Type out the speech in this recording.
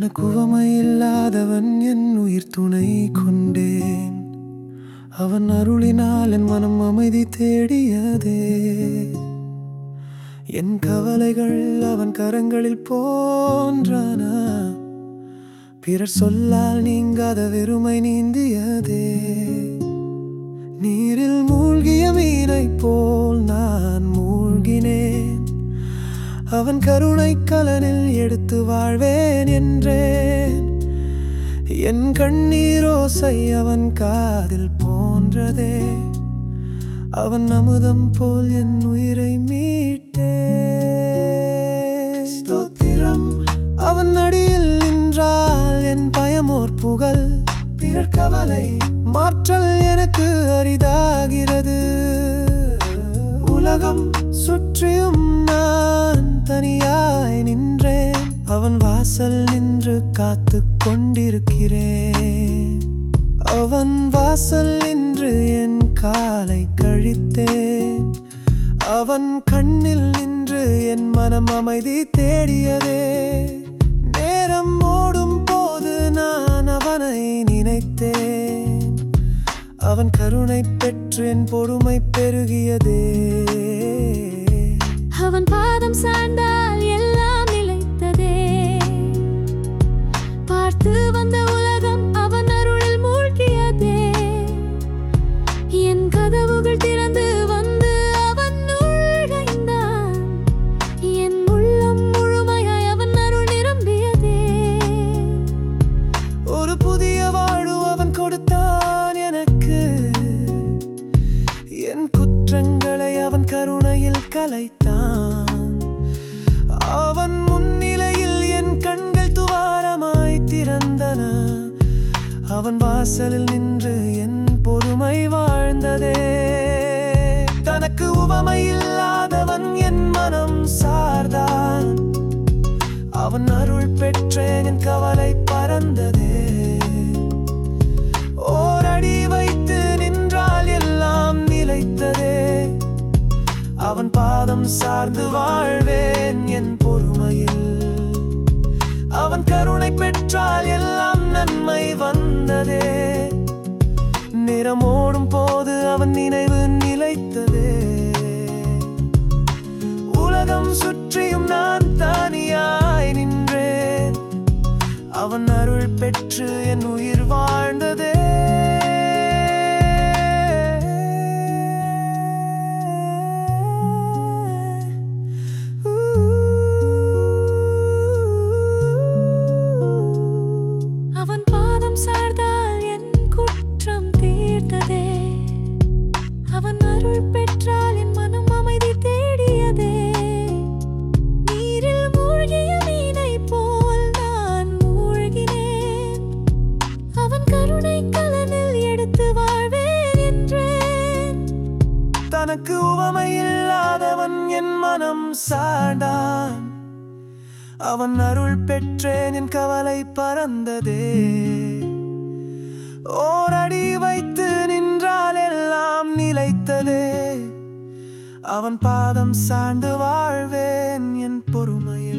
தனக்கு உவமை இல்லாதவன் என் உயிர் துணை கொண்டேன் அவன் அருளினால் என் மனம் அமைதி தேடியதே என் கவலைகள் அவன் கரங்களில் போன்றன பிறர் சொல்லால் நீங்காத வெறுமை நீந்தியதே நீரில் மூழ்கிய மீனைப் போல் நான் மூழ்கினேன் அவன் கருணை கலனில் எடுத்து வாழ்வேன் என்றேன் என் கண்ணீரோசை அவன் காதில் போன்றதே அவன் அமுதம் போல் என் உயிரை மீட்டே ஸ்தோத்திரம் அவன் அடியில் நின்றால் என் பயமோர் புகழ் பிறர் கவலை மாற்றல் எனக்கு அரிதாகிறது உலகம் சுற்றியும் நான் தனியாய் நின்றேன் அவன் வாசல் நின்று காத்து கொண்டிருக்கிறேன் அவன் வாசல் நின்று என் காலை கழித்தேன் அவன் கண்ணில் நின்று என் மனம் அமைதி தேடியதே நேரம் ஓடும் போது நான் அவனை நினைத்தேன் அவன் கருணை பெற்று என் பொறுமை பெருகியதே அவன் பாதம் சார்ந்தால் எல்லாம் நிலைத்ததே பார்த்து வந்த உலகம் அவன் அருளில் மூழ்கியதே என் கதவுகள் திறந்து வந்து அவன் நுழைந்தான் என் உள்ளம் முழுமையாய் அவன் அருள் நிரம்பியதே ஒரு புதிய வாழ்வு அவன் கொடுத்தான் எனக்கு என் குற்றங்களை அவன் கருணையில் கலைத்தான் அவன் முன்னிலையில் என் கண்கள் துவாரமாய் திறந்தன அவன் வாசலில் நின்று என் பொறுமை வாழ்ந்ததே தனக்கு உவமை இல்லாதவன் என் மனம் சார்தான் அவன் அருள் பெற்றேன் என் கவலை பறந்ததே ஓரடி வைத்து நின்றால் எல்லாம் நிலைத்ததே அவன் பாதம் சார்ந்து வாழ்வேன் என் பொறுமையில் அவன் கருணை பெற்றால் எல்லாம் நன்மை வந்ததே நிறமோடும் போது அவன் நினைவு நிலைத்ததே உலகம் சுற்றியும் நான் தானியாய் நின்றேன் அவன் அருள் பெற்று என் உயிர் வாழ்ந்ததே அவன் பாதம் சார்ந்தால் என் குற்றம் தீர்த்ததே அவன் அருள் பெற்றால் என் மனம் அமைதி தேடியதே நீரில் மூழ்கிய மீனைப் போல் நான் மூழ்கினேன் அவன் கருணை கலனில் எடுத்து வாழ்வேன் என்றேன் தனக்கு உவமை இல்லாதவன் என் மனம் சார்ந்தான் அவன் அருள் பெற்றேன் என் கவலை பறந்ததே ஓரடி வைத்து நின்றால் எல்லாம் நிலைத்ததே அவன் பாதம் சார்ந்து வாழ்வேன் என் பொறுமையே